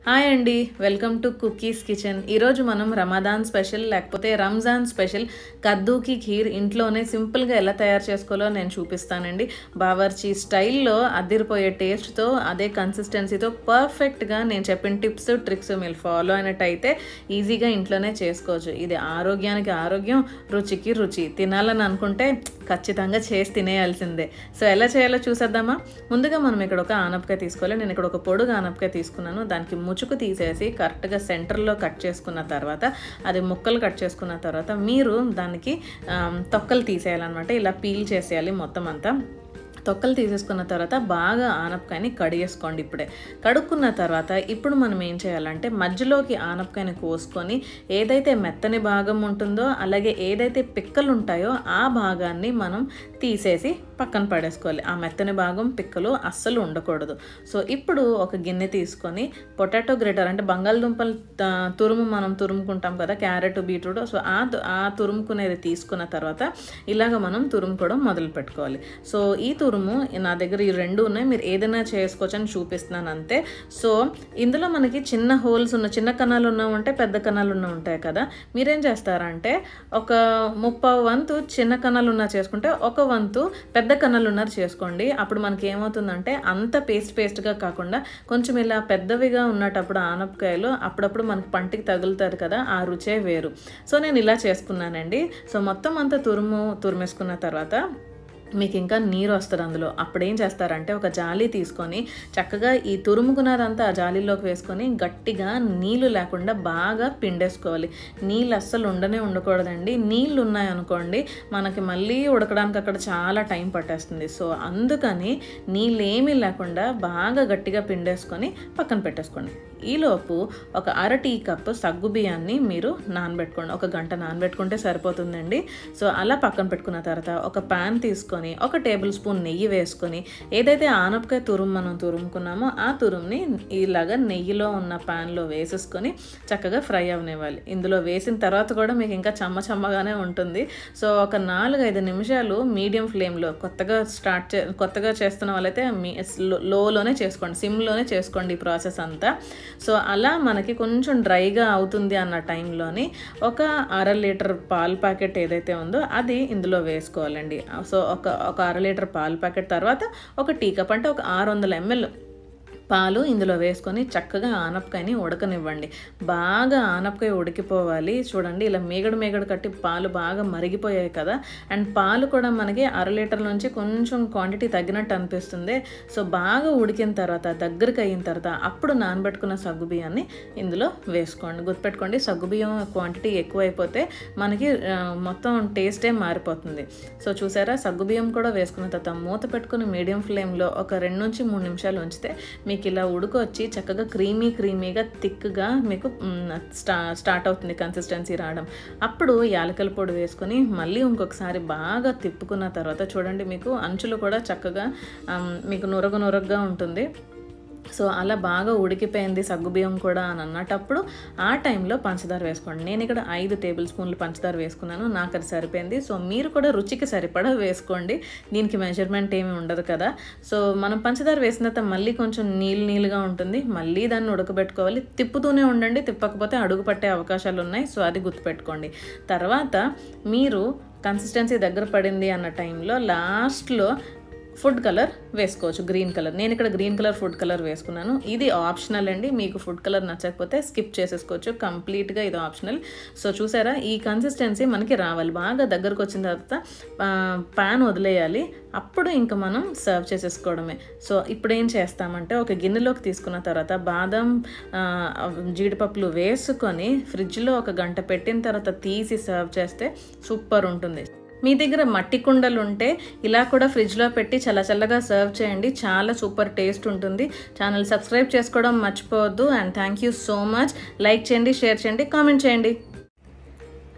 hi అండి welcome to cookies kitchen ఈరోజు మనం రమదాన్ స్పెషల్ లేకపోతే రంజాన్ స్పెషల్ కద్దూకి ఖీర్ ఇంట్లోనే సింపుల్గా ఎలా తయారు చేసుకోవాలో నేను చూపిస్తానండి బావర్చీ స్టైల్లో అదిరిపోయే టేస్ట్తో అదే కన్సిస్టెన్సీతో పర్ఫెక్ట్గా నేను చెప్పిన టిప్స్ ట్రిక్స్ మీరు ఫాలో అయినట్టయితే ఈజీగా ఇంట్లోనే చేసుకోవచ్చు ఇది ఆరోగ్యానికి ఆరోగ్యం రుచికి రుచి తినాలని అనుకుంటే ఖచ్చితంగా చేసి తినేయాల్సిందే సో ఎలా చేయాలో చూసేద్దామా ముందుగా మనం ఇక్కడ ఒక ఆనపకాయ తీసుకోవాలి నేను ఇక్కడ ఒక పొడుగు ఆనపకాయ తీసుకున్నాను దానికి ముచుకు తీసేసి కరెక్ట్గా సెంటర్లో కట్ చేసుకున్న తర్వాత అది ముక్కలు కట్ చేసుకున్న తర్వాత మీరు దానికి ఆమ్, తొక్కలు తీసేయాలన్నమాట ఇలా పీల్ చేసేయాలి మొత్తం అంతా తొక్కలు తీసేసుకున్న తర్వాత బాగా ఆనపకాయని కడిగేసుకోండి ఇప్పుడే కడుక్కున్న తర్వాత ఇప్పుడు మనం ఏం చేయాలంటే మధ్యలోకి ఆనపకాయని కోసుకొని ఏదైతే మెత్తని భాగం ఉంటుందో అలాగే ఏదైతే పిక్కలు ఉంటాయో ఆ భాగాన్ని మనం తీసేసి పక్కన పడేసుకోవాలి ఆ మెత్తని భాగం పిక్కలు అస్సలు ఉండకూడదు సో ఇప్పుడు ఒక గిన్నె తీసుకొని పొటాటో గ్రేటర్ అంటే బంగాళదుంపలు త- తురుము మనం తురుముకుంటాం కదా క్యారెట్ బీట్రూట్ సో ఆ తు- ఆ తురుముకునేది తీసుకున్న తర్వాత ఇలాగ మనం తురుముకోవడం మొదలు పెట్టుకోవాలి సో ఈ తురుము నా దగ్గర ఈ రెండు ఉన్నాయి మీరు ఏదైనా చేసుకోవచ్చు అని చూపిస్తున్నాను అంతే సో ఇందులో మనకి చిన్న హోల్స్ ఉన్న చిన్న కణాలు ఉన్న ఉంటాయి పెద్ద కణాలు ఉన్న ఉంటాయి కదా మీరేం చేస్తారంటే ఒక ముప్పావు వంతు చిన్న కణాలు ఉన్న చేసుకుంటే ఒక వంతు పెద్ద కణాలు ఉన్నది చేసుకోండి అప్పుడు మనకి ఏమవుతుందంటే అంత పేస్ట్ పేస్ట్గా కాకుండా కొంచెం ఇలా పెద్దవిగా ఉన్నటప్పుడు ఆనపకాయలు అప్పుడప్పుడు మనకి పంటికి తగులుతారు కదా ఆ రుచే వేరు సో నేను ఇలా చేసుకున్నానండి సో మొత్తం అంతా తురుము తురిమేసుకున్న తర్వాత మీకు ఇంకా నీరు వస్తుంది అందులో అప్పుడు ఏం చేస్తారంటే ఒక జాలి తీసుకొని చక్కగా ఈ తురుముకున్నదంతా ఆ జాలీలోకి వేసుకొని గట్టిగా నీళ్లు లేకుండా బాగా పిండేసుకోవాలి నీళ్ళు అస్సలు ఉండనే ఉండకూడదండి నీళ్ళు ఉన్నాయనుకోండి మనకి మళ్ళీ ఉడకడానికి అక్కడ చాలా టైం పట్టేస్తుంది సో అందుకని నీళ్ళు ఏమీ లేకుండా బాగా గట్టిగా పిండేసుకొని పక్కన పెట్టేసుకోండి ఈలోపు ఒక అర టీ కప్పు సగ్గు బియ్యాన్ని మీరు నానబెట్టుకోండి ఒక గంట నానబెట్టుకుంటే సరిపోతుందండి సో అలా పక్కన పెట్టుకున్న తర్వాత ఒక ప్యాన్ తీసుకొని ఒక టేబుల్ స్పూన్ నెయ్యి వేసుకొని ఏదైతే ఆనపకాయ తురుము మనం తురుముకున్నామో ఆ తురుముని ఇలాగా నెయ్యిలో ఉన్న ప్యాన్లో వేసేసుకొని చక్కగా ఫ్రై అవనివ్వాలి ఇందులో వేసిన తర్వాత కూడా మీకు ఇంకా చెమ్మ చెమ్మగానే ఉంటుంది సో ఒక నాలుగైదు నిమిషాలు మీడియం ఫ్లేమ్లో కొత్తగా స్టార్ట్ చే కొత్తగా చేస్తున్న వాళ్ళైతే మీ లో- లోలోనే చేసుకోండి సిమ్లోనే చేసుకోండి ఈ ప్రాసెస్ అంతా సో అలా మనకి కొంచెం డ్రైగా అవుతుంది అన్న టైంలోని ఒక అర లీటర్ పాల ప్యాకెట్ ఏదైతే ఉందో అది ఇందులో వేసుకోవాలండి సో ఒక ఒక అర లీటర్ పాల ప్యాకెట్ తర్వాత ఒక టీ కప్ అంటే ఒక ఆరు వందల ఎంఎల్ పాలు ఇందులో వేసుకొని చక్కగా ఆనపకాయని ఉడకనివ్వండి బాగా ఆనపకాయ ఉడికిపోవాలి చూడండి ఇలా మేగడు మేగడు కట్టి పాలు బాగా మరిగిపోయాయి కదా అండ్ పాలు కూడా మనకి అర లీటర్ నుంచి కొంచెం క్వాంటిటీ తగ్గినట్టు అనిపిస్తుంది సో బాగా ఉడికిన తర్వాత దగ్గరికి అయిన తర్వాత అప్పుడు నానబెట్టుకున్న సగ్గు బియ్యాన్ని ఇందులో వేసుకోండి గుర్తుపెట్టుకోండి సగ్గు బియ్యం క్వాంటిటీ ఎక్కువైపోతే మనకి ఆ, మొత్తం టేస్టే మారిపోతుంది సో చూసారా సగ్గు బియ్యం కూడా వేసుకున్న తర్వాత మూత పెట్టుకుని మీడియం ఫ్లేమ్లో ఒక రెండు నుంచి మూడు నిమిషాలు ఉంచితే మీకు ఇలా ఉడుకొచ్చి చక్కగా క్రీమీ క్రీమీగా థిక్గా మీకు మ్, స్టా స్టార్ట్ అవుతుంది కన్సిస్టెన్సీ రావడం అప్పుడు యాలకల పొడి వేసుకొని మళ్ళీ ఇంకొకసారి బాగా తిప్పుకున్న తర్వాత చూడండి మీకు అంచులు కూడా చక్కగా ఆమ్, మీకు నురగ నురగగా ఉంటుంది సో అలా బాగా ఉడికిపోయింది సగ్గుబియ్యం కూడా అని అన్నటప్పుడు ఆ టైంలో పంచదార వేసుకోండి నేను ఇక్కడ ఐదు టేబుల్ స్పూన్లు పంచదార వేసుకున్నాను నాకు అది సరిపోయింది సో మీరు కూడా రుచికి సరిపడా వేసుకోండి దీనికి మెజర్మెంట్ ఏమీ ఉండదు కదా సో మనం పంచదార వేసిన తర్వాత మళ్ళీ కొంచెం నీళ్ళు నీళ్ళుగా ఉంటుంది మళ్ళీ దాన్ని ఉడకబెట్టుకోవాలి తిప్పుతూనే ఉండండి తిప్పకపోతే అడుగు పట్టే అవకాశాలు ఉన్నాయి సో అది గుర్తుపెట్టుకోండి తర్వాత మీరు కన్సిస్టెన్సీ దగ్గర పడింది అన్న టైంలో లాస్ట్లో ఫుడ్ కలర్ వేసుకోవచ్చు గ్రీన్ కలర్ నేను ఇక్కడ గ్రీన్ కలర్ ఫుడ్ కలర్ వేసుకున్నాను ఇది ఆప్షనల్ అండి మీకు ఫుడ్ కలర్ నచ్చకపోతే స్కిప్ చేసేసుకోవచ్చు కంప్లీట్గా ఇది ఆప్షనల్ సో చూసారా ఈ కన్సిస్టెన్సీ మనకి రావాలి బాగా దగ్గరకు వచ్చిన తర్వాత ప్యాన్ వదిలేయాలి అప్పుడు ఇంకా మనం సర్వ్ చేసేసుకోవడమే సో ఇప్పుడు ఏం చేస్తామంటే ఒక గిన్నెలోకి తీసుకున్న తర్వాత బాదం ఆ, జీడిపప్పులు వేసుకొని ఫ్రిడ్జ్లో ఒక గంట పెట్టిన తర్వాత తీసి సర్వ్ చేస్తే సూపర్ ఉంటుంది మీ దగ్గర మట్టి కుండలు ఉంటే ఇలా కూడా ఫ్రిడ్జ్లో పెట్టి చల్ల చల్లగా సర్వ్ చేయండి చాలా సూపర్ టేస్ట్ ఉంటుంది ఛానల్ సబ్స్క్రైబ్ చేసుకోవడం మర్చిపోవద్దు and thank you so much like చేయండి షేర్ చేయండి కామెంట్ చేయండి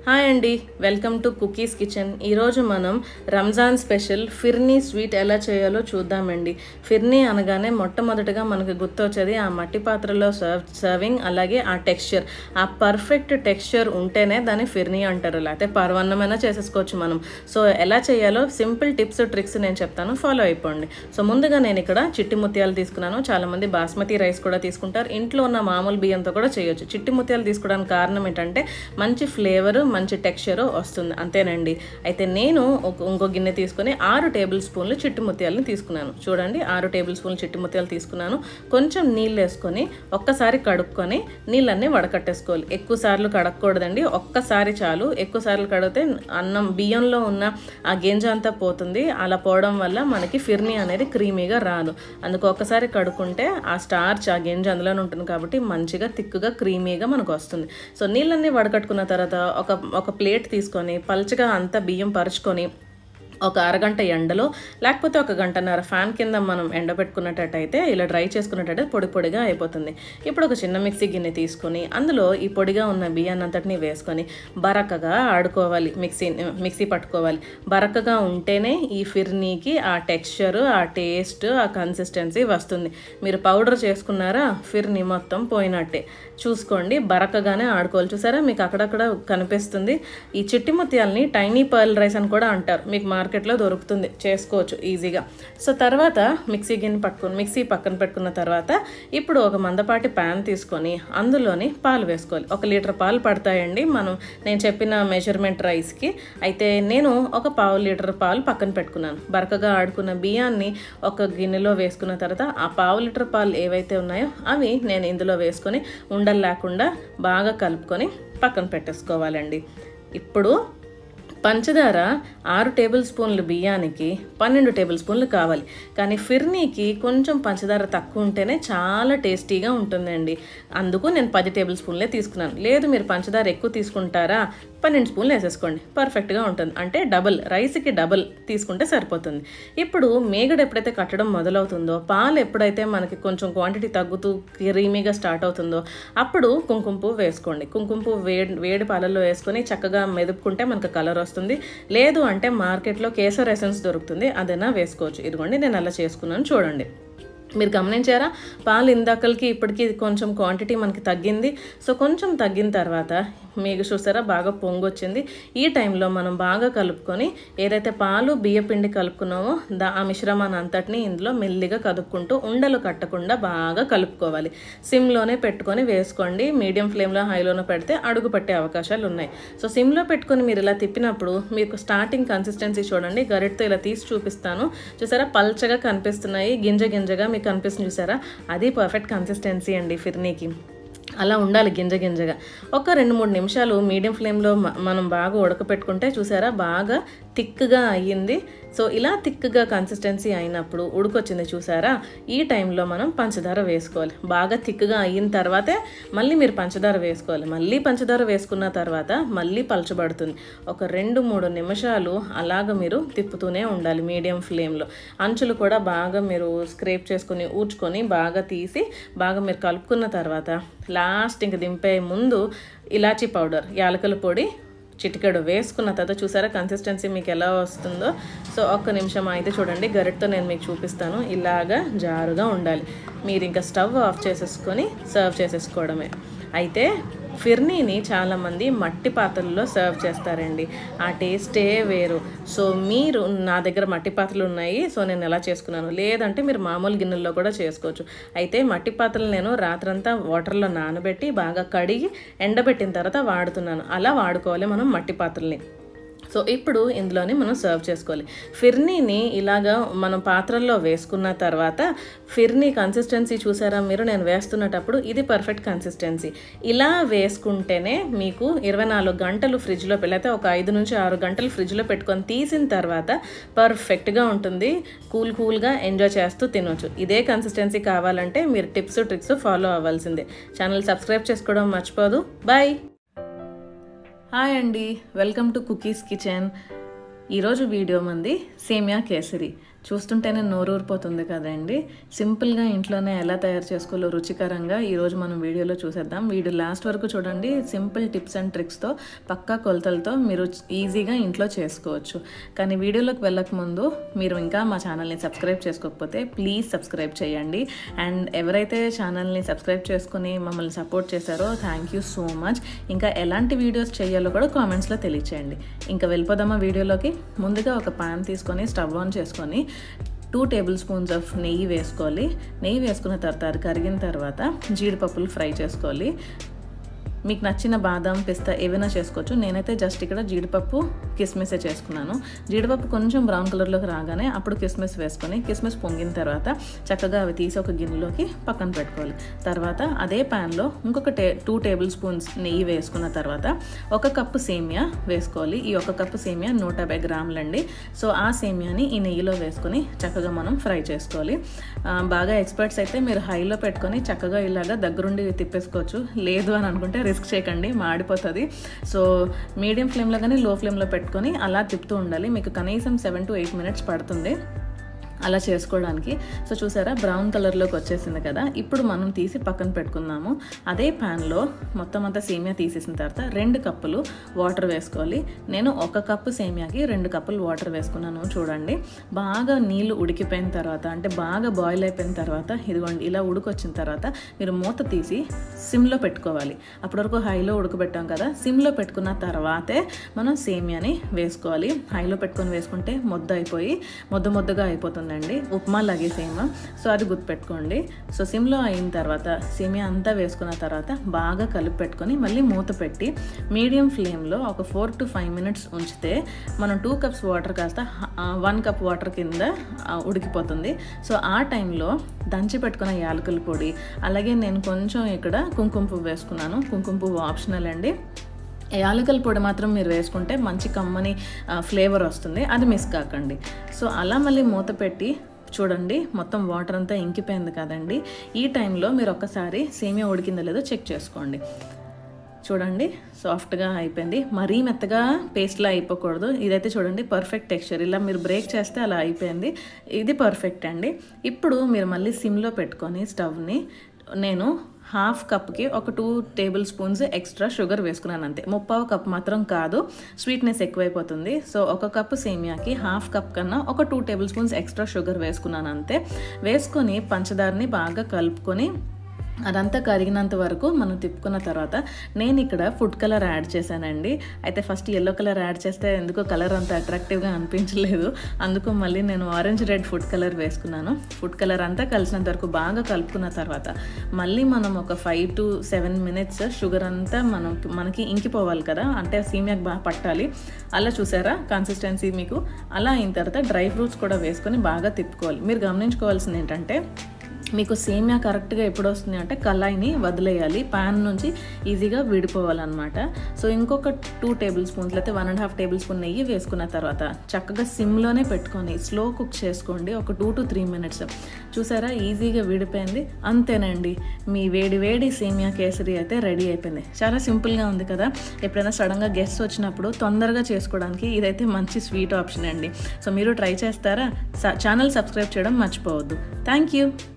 హాయ్ అండి వెల్కమ్ టు కుకీస్ కిచెన్ ఈరోజు మనం రంజాన్ స్పెషల్ ఫిర్నీ స్వీట్ ఎలా చేయాలో చూద్దామండి ఫిర్నీ అనగానే మొట్టమొదటిగా మనకు గుర్తొచ్చేది ఆ మట్టి పాత్రలో సర్వ్ సర్వింగ్ అలాగే ఆ టెక్స్చర్ ఆ పర్ఫెక్ట్ టెక్స్చర్ ఉంటేనే దాన్ని ఫిర్నీ అంటారు లేకపోతే పర్వన్నమైనా చేసేసుకోవచ్చు మనం సో ఎలా చేయాలో సింపుల్ టిప్స్ ట్రిక్స్ నేను చెప్తాను ఫాలో అయిపోండి సో ముందుగా నేను ఇక్కడ చిట్టి ముత్యాలు తీసుకున్నాను చాలామంది బాస్మతి రైస్ కూడా తీసుకుంటారు ఇంట్లో ఉన్న మామూలు బియ్యంతో కూడా చేయొచ్చు చిట్టి ముత్యాలు తీసుకోవడానికి కారణం ఏంటంటే మంచి ఫ్లేవరు మంచి టెక్స్చర్ వస్తుంది అంతేనండి అయితే నేను ఒక ఇంకో గిన్నె తీసుకొని ఆరు టేబుల్ స్పూన్లు చిట్టి ముత్యాలను తీసుకున్నాను చూడండి ఆరు టేబుల్ స్పూన్లు చిట్టి ముత్యాలు తీసుకున్నాను కొంచెం నీళ్ళు వేసుకొని ఒక్కసారి కడుక్కొని నీళ్ళన్నీ వడకట్టేసుకోవాలి ఎక్కువ సార్లు కడగకూడదండి ఒక్కసారి చాలు ఎక్కువ సార్లు కడిగితే అన్నం బియ్యంలో ఉన్న ఆ గింజ అంతా పోతుంది అలా పోవడం వల్ల మనకి ఫిర్నీ అనేది క్రీమీగా రాదు అందుకు ఒక్కసారి కడుక్కుంటే ఆ స్టార్చ్ ఆ గింజ అందులోనే ఉంటుంది కాబట్టి మంచిగా తిక్కుగా క్రీమీగా మనకు వస్తుంది సో నీళ్ళన్నీ వడకట్టుకున్న తర్వాత ఒక ఒక ప్లేట్ తీసుకొని పల్చగా అంతా బియ్యం పరుచుకొని ఒక అరగంట ఎండలో లేకపోతే ఒక గంటన్నర ఫ్యాన్ కింద మనం ఎండబెట్టుకున్నట్టయితే ఇలా డ్రై చేసుకున్నట్టయితే పొడి పొడిగా అయిపోతుంది ఇప్పుడు ఒక చిన్న మిక్సీ గిన్నె తీసుకొని అందులో ఈ పొడిగా ఉన్న బియ్యాన్ని అంతటిని వేసుకొని బరకగా ఆడుకోవాలి మిక్సీ మిక్సీ పట్టుకోవాలి బరకగా ఉంటేనే ఈ ఫిర్నీకి ఆ టెక్స్చర్ ఆ టేస్ట్ ఆ కన్సిస్టెన్సీ వస్తుంది మీరు పౌడర్ చేసుకున్నారా ఫిర్నీ మొత్తం పోయినట్టే చూసుకోండి బరకగానే ఆడుకోవాలి చూసారా మీకు అక్కడక్కడ కనిపిస్తుంది ఈ చిట్టి ముత్యాలని టైనీ పర్ల్ రైస్ అని కూడా అంటారు మీకు మార్కెట్లో దొరుకుతుంది చేసుకోవచ్చు ఈజీగా సో తర్వాత మిక్సీ గిన్నె పట్టుకొని మిక్సీ పక్కన పెట్టుకున్న తర్వాత ఇప్పుడు ఒక మందపాటి ప్యాన్ తీసుకొని అందులోని పాలు వేసుకోవాలి ఒక లీటర్ పాలు పడతాయండి మనం నేను చెప్పిన మెజర్మెంట్ రైస్కి అయితే నేను ఒక పావు లీటర్ పాలు పక్కన పెట్టుకున్నాను బరకగా ఆడుకున్న బియ్యాన్ని ఒక గిన్నెలో వేసుకున్న తర్వాత ఆ పావు లీటర్ పాలు ఏవైతే ఉన్నాయో అవి నేను ఇందులో వేసుకొని ఉండలు లేకుండా బాగా కలుపుకొని పక్కన పెట్టేసుకోవాలండి ఇప్పుడు పంచదార ఆరు టేబుల్ స్పూన్లు బియ్యానికి పన్నెండు టేబుల్ స్పూన్లు కావాలి కానీ ఫిర్నీకి కొంచెం పంచదార తక్కువ ఉంటేనే చాలా టేస్టీగా ఉంటుందండి అందుకు నేను పది టేబుల్ స్పూన్లే తీసుకున్నాను లేదు మీరు పంచదార ఎక్కువ తీసుకుంటారా పన్నెండు స్పూన్లు వేసేసుకోండి పర్ఫెక్ట్గా ఉంటుంది అంటే డబల్ రైస్కి డబల్ తీసుకుంటే సరిపోతుంది ఇప్పుడు మేగడ ఎప్పుడైతే కట్టడం మొదలవుతుందో పాలు ఎప్పుడైతే మనకి కొంచెం క్వాంటిటీ తగ్గుతూ క్రీమీగా స్టార్ట్ అవుతుందో అప్పుడు కుంకుమ పువ్వు వేసుకోండి కుంకుమ పువ్వు వేడి వేడి పాలల్లో వేసుకొని చక్కగా మెదుపుకుంటే మనకు కలర్ వస్తుంది లేదు అంటే మార్కెట్లో కేసర్ ఎసెన్స్ దొరుకుతుంది అదైనా వేసుకోవచ్చు ఇదిగోండి నేను అలా చేసుకున్నాను చూడండి మీరు గమనించారా పాలు ఇందాకలకి ఇప్పటికి కొంచెం క్వాంటిటీ మనకి తగ్గింది సో కొంచెం తగ్గిన తర్వాత మీకు చూసారా బాగా పొంగొచ్చింది ఈ టైంలో మనం బాగా కలుపుకొని ఏదైతే పాలు బియ్య పిండి కలుపుకున్నామో దా ఆ మిశ్రమాన్ని అంతటిని ఇందులో మెల్లిగా కదుపుకుంటూ ఉండలు కట్టకుండా బాగా కలుపుకోవాలి సిమ్లోనే పెట్టుకొని వేసుకోండి మీడియం ఫ్లేమ్లో హైలోనే పెడితే అడుగు పట్టే అవకాశాలు ఉన్నాయి సో సిమ్లో పెట్టుకొని మీరు ఇలా తిప్పినప్పుడు మీకు స్టార్టింగ్ కన్సిస్టెన్సీ చూడండి గరిటతో ఇలా తీసి చూపిస్తాను చూసారా పల్చగా కనిపిస్తున్నాయి గింజ గింజగా మీకు కనిపిస్తుంది చూసారా అది పర్ఫెక్ట్ కన్సిస్టెన్సీ అండి ఫిర్నీకి అలా ఉండాలి గింజ గింజగా ఒక రెండు మూడు నిమిషాలు మీడియం ఫ్లేమ్లో మనం బాగా ఉడకపెట్టుకుంటే చూసారా బాగా థిక్గా అయ్యింది సో ఇలా థిక్గా కన్సిస్టెన్సీ అయినప్పుడు ఉడికొచ్చింది చూసారా ఈ టైంలో మనం పంచదార వేసుకోవాలి బాగా థిక్గా అయిన తర్వాతే మళ్ళీ మీరు పంచదార వేసుకోవాలి మళ్ళీ పంచదార వేసుకున్న తర్వాత మళ్ళీ పలచబడుతుంది ఒక రెండు మూడు నిమిషాలు అలాగ మీరు తిప్పుతూనే ఉండాలి మీడియం ఫ్లేమ్లో అంచులు కూడా బాగా మీరు స్క్రేప్ చేసుకొని ఊడ్చుకొని బాగా తీసి బాగా మీరు కలుపుకున్న తర్వాత లాస్ట్ ఇంక దింపే ముందు ఇలాచీ పౌడర్ యాలకల పొడి చిటికెడు వేసుకున్న తర్వాత చూసారా కన్సిస్టెన్సీ మీకు ఎలా వస్తుందో సో ఒక్క నిమిషం అయితే చూడండి గరిటతో నేను మీకు చూపిస్తాను ఇలాగా జారుగా ఉండాలి మీరు ఇంకా స్టవ్ ఆఫ్ చేసేసుకొని సర్వ్ చేసేసుకోవడమే అయితే ఫిర్నీని చాలామంది మట్టి పాత్రల్లో సర్వ్ చేస్తారండి ఆ టేస్టే వేరు సో మీరు నా దగ్గర మట్టి పాత్రలు ఉన్నాయి సో నేను ఎలా చేసుకున్నాను లేదంటే మీరు మామూలు గిన్నెల్లో కూడా చేసుకోవచ్చు అయితే మట్టి పాత్రలు నేను రాత్రంతా వాటర్లో నానబెట్టి బాగా కడిగి ఎండబెట్టిన తర్వాత వాడుతున్నాను అలా వాడుకోవాలి మనం మట్టి పాత్రల్ని సో ఇప్పుడు ఇందులోని మనం సర్వ్ చేసుకోవాలి ఫిర్నీని ఇలాగా మనం పాత్రల్లో వేసుకున్న తర్వాత ఫిర్నీ కన్సిస్టెన్సీ చూసారా మీరు నేను వేస్తున్నటప్పుడు ఇది పర్ఫెక్ట్ కన్సిస్టెన్సీ ఇలా వేసుకుంటేనే మీకు ఇరవై నాలుగు గంటలు ఫ్రిడ్జ్లో లేకపోతే ఒక ఐదు నుంచి ఆరు గంటలు ఫ్రిడ్జ్లో పెట్టుకొని తీసిన తర్వాత పర్ఫెక్ట్గా ఉంటుంది కూల్ కూల్గా ఎంజాయ్ చేస్తూ తినొచ్చు ఇదే కన్సిస్టెన్సీ కావాలంటే మీరు టిప్స్ ట్రిక్స్ ఫాలో అవ్వాల్సిందే ఛానల్ సబ్స్క్రైబ్ చేసుకోవడం మర్చిపోదు బాయ్ హాయ్ అండి వెల్కమ్ టు కుకీస్ కిచెన్ ఈరోజు వీడియో మంది సేమియా కేసరి చూస్తుంటేనే నోరూరిపోతుంది కదండి సింపుల్గా ఇంట్లోనే ఎలా తయారు చేసుకోవాలో రుచికరంగా ఈరోజు మనం వీడియోలో చూసేద్దాం వీడియో లాస్ట్ వరకు చూడండి సింపుల్ టిప్స్ అండ్ ట్రిక్స్తో పక్కా కొలతలతో మీరు ఈజీగా ఇంట్లో చేసుకోవచ్చు కానీ వీడియోలోకి వెళ్ళక ముందు మీరు ఇంకా మా ఛానల్ని సబ్స్క్రైబ్ చేసుకోకపోతే ప్లీజ్ సబ్స్క్రైబ్ చేయండి అండ్ ఎవరైతే ఛానల్ని సబ్స్క్రైబ్ చేసుకుని మమ్మల్ని సపోర్ట్ చేశారో థ్యాంక్ యూ సో మచ్ ఇంకా ఎలాంటి వీడియోస్ చేయాలో కూడా కామెంట్స్లో తెలియచేయండి ఇంకా వెళ్ళిపోదామా వీడియోలోకి ముందుగా ఒక పాన్ తీసుకొని స్టవ్ ఆన్ చేసుకొని టూ టేబుల్ స్పూన్స్ ఆఫ్ నెయ్యి వేసుకోవాలి నెయ్యి వేసుకున్న తర్వాత అది కరిగిన తర్వాత జీడిపప్పులు ఫ్రై చేసుకోవాలి మీకు నచ్చిన బాదం పిస్తా ఏవైనా చేసుకోవచ్చు నేనైతే జస్ట్ ఇక్కడ జీడిపప్పు కిస్మిసే చేసుకున్నాను జీడిపప్పు కొంచెం బ్రౌన్ కలర్లోకి రాగానే అప్పుడు కిస్మిస్ వేసుకొని కిస్మిస్ పొంగిన తర్వాత చక్కగా అవి తీసి ఒక గిన్నెలోకి పక్కన పెట్టుకోవాలి తర్వాత అదే ప్యాన్లో ఇంకొక టే టూ టేబుల్ స్పూన్స్ నెయ్యి వేసుకున్న తర్వాత ఒక కప్పు సేమియా వేసుకోవాలి ఈ ఒక కప్పు సేమియా నూట యాభై గ్రాములు అండి సో ఆ సేమియాని ఈ నెయ్యిలో వేసుకొని చక్కగా మనం ఫ్రై చేసుకోవాలి బాగా ఎక్స్పర్ట్స్ అయితే మీరు హైలో పెట్టుకొని చక్కగా ఇలాగా దగ్గరుండి తిప్పేసుకోవచ్చు లేదు అని అనుకుంటే రిస్క్ చేయకండి మాడిపోతుంది సో మీడియం ఫ్లేమ్లో కానీ లో ఫ్లేమ్లో పెట్టుకొని అలా తిప్పుతూ ఉండాలి మీకు కనీసం సెవెన్ టు ఎయిట్ మినిట్స్ పడుతుంది అలా చేసుకోవడానికి సో చూసారా బ్రౌన్ కలర్లోకి వచ్చేసింది కదా ఇప్పుడు మనం తీసి పక్కన పెట్టుకుందాము అదే ప్యాన్లో మొత్తం అంతా సేమియా తీసేసిన తర్వాత రెండు కప్పులు వాటర్ వేసుకోవాలి నేను ఒక కప్పు సేమియాకి రెండు కప్పులు వాటర్ వేసుకున్నాను చూడండి బాగా నీళ్ళు ఉడికిపోయిన తర్వాత అంటే బాగా బాయిల్ అయిపోయిన తర్వాత ఇదిగోండి ఇలా ఉడికొచ్చిన తర్వాత మీరు మూత తీసి సిమ్లో పెట్టుకోవాలి అప్పటి వరకు హైలో ఉడకబెట్టాం కదా సిమ్లో పెట్టుకున్న తర్వాతే మనం సేమియాని వేసుకోవాలి హైలో పెట్టుకొని వేసుకుంటే ముద్ద అయిపోయి ముద్ద ముద్దగా అయిపోతుంది ఉంటుందండి ఉప్మా లాగే సేమ్ సో అది గుర్తుపెట్టుకోండి సో సిమ్లో అయిన తర్వాత సేమియా అంతా వేసుకున్న తర్వాత బాగా కలిపి పెట్టుకొని మళ్ళీ మూత పెట్టి మీడియం ఫ్లేమ్లో ఒక ఫోర్ టు ఫైవ్ మినిట్స్ ఉంచితే మనం టూ కప్స్ వాటర్ కాస్త వన్ కప్ వాటర్ కింద ఉడికిపోతుంది సో ఆ టైంలో దంచి పెట్టుకున్న యాలకుల పొడి అలాగే నేను కొంచెం ఇక్కడ కుంకుమ పువ్వు వేసుకున్నాను కుంకుమ పువ్వు ఆప్షనల్ అండి యాలకల పొడి మాత్రం మీరు వేసుకుంటే మంచి కమ్మని ఫ్లేవర్ వస్తుంది అది మిస్ కాకండి సో అలా మళ్ళీ మూత పెట్టి చూడండి మొత్తం వాటర్ అంతా ఇంకిపోయింది కదండి ఈ టైంలో మీరు ఒక్కసారి సేమియా ఉడికిందో లేదో చెక్ చేసుకోండి చూడండి సాఫ్ట్గా అయిపోయింది మరీ మెత్తగా పేస్ట్లా అయిపోకూడదు ఇదైతే చూడండి పర్ఫెక్ట్ టెక్స్చర్ ఇలా మీరు బ్రేక్ చేస్తే అలా అయిపోయింది ఇది పర్ఫెక్ట్ అండి ఇప్పుడు మీరు మళ్ళీ సిమ్లో పెట్టుకొని స్టవ్ని నేను హాఫ్ కప్కి ఒక two table spoons extra sugar వేసుకున్నాను అంతే ముప్పావు కప్ మాత్రం కాదు స్వీట్నెస్ ఎక్కువైపోతుంది సో ఒక కప్పు సేమియాకి హాఫ్ కప్ కన్నా ఒక two table spoons extra sugar వేసుకున్నాను అంతే వేసుకొని పంచదారని బాగా కలుపుకొని అదంతా కరిగినంత వరకు మనం తిప్పుకున్న తర్వాత నేను ఇక్కడ ఫుడ్ కలర్ యాడ్ చేశానండి అయితే ఫస్ట్ ఎల్లో కలర్ యాడ్ చేస్తే ఎందుకో కలర్ అంత అట్రాక్టివ్గా అనిపించలేదు అందుకు మళ్ళీ నేను ఆరెంజ్ రెడ్ ఫుడ్ కలర్ వేసుకున్నాను ఫుడ్ కలర్ అంతా కలిసినంత వరకు బాగా కలుపుకున్న తర్వాత మళ్ళీ మనం ఒక five to seven minutes sugar అంతా మనం మనకి ఇంకిపోవాలి కదా అంటే సీమియాకి బాగా పట్టాలి అలా చూసారా కన్సిస్టెన్సీ మీకు అలా అయిన తర్వాత డ్రై ఫ్రూట్స్ కూడా వేసుకొని బాగా తిప్పుకోవాలి మీరు గమనించుకోవాల్సింది ఏంటంటే మీకు సేమియా కరెక్ట్గా ఎప్పుడు వస్తుంది అంటే కళాయిని వదిలేయాలి ప్యాన్ నుంచి ఈజీగా విడిపోవాలన్నమాట సో ఇంకొక టూ టేబుల్ స్పూన్స్ లేకపోతే one and half table spoon నెయ్యి వేసుకున్న తర్వాత చక్కగా సిమ్లోనే పెట్టుకొని స్లో కుక్ చేసుకోండి ఒక టూ టు త్రీ మినిట్స్ చూసారా ఈజీగా విడిపోయింది అంతేనండి మీ వేడి వేడి సేమియా కేసరి అయితే రెడీ అయిపోయింది చాలా సింపుల్గా ఉంది కదా ఎప్పుడైనా సడన్గా గెస్ట్ వచ్చినప్పుడు తొందరగా చేసుకోవడానికి ఇదైతే మంచి స్వీట్ ఆప్షన్ అండి సో మీరు ట్రై చేస్తారా ఛానల్ సబ్స్క్రైబ్ చేయడం మర్చిపోవద్దు థ్యాంక్ యూ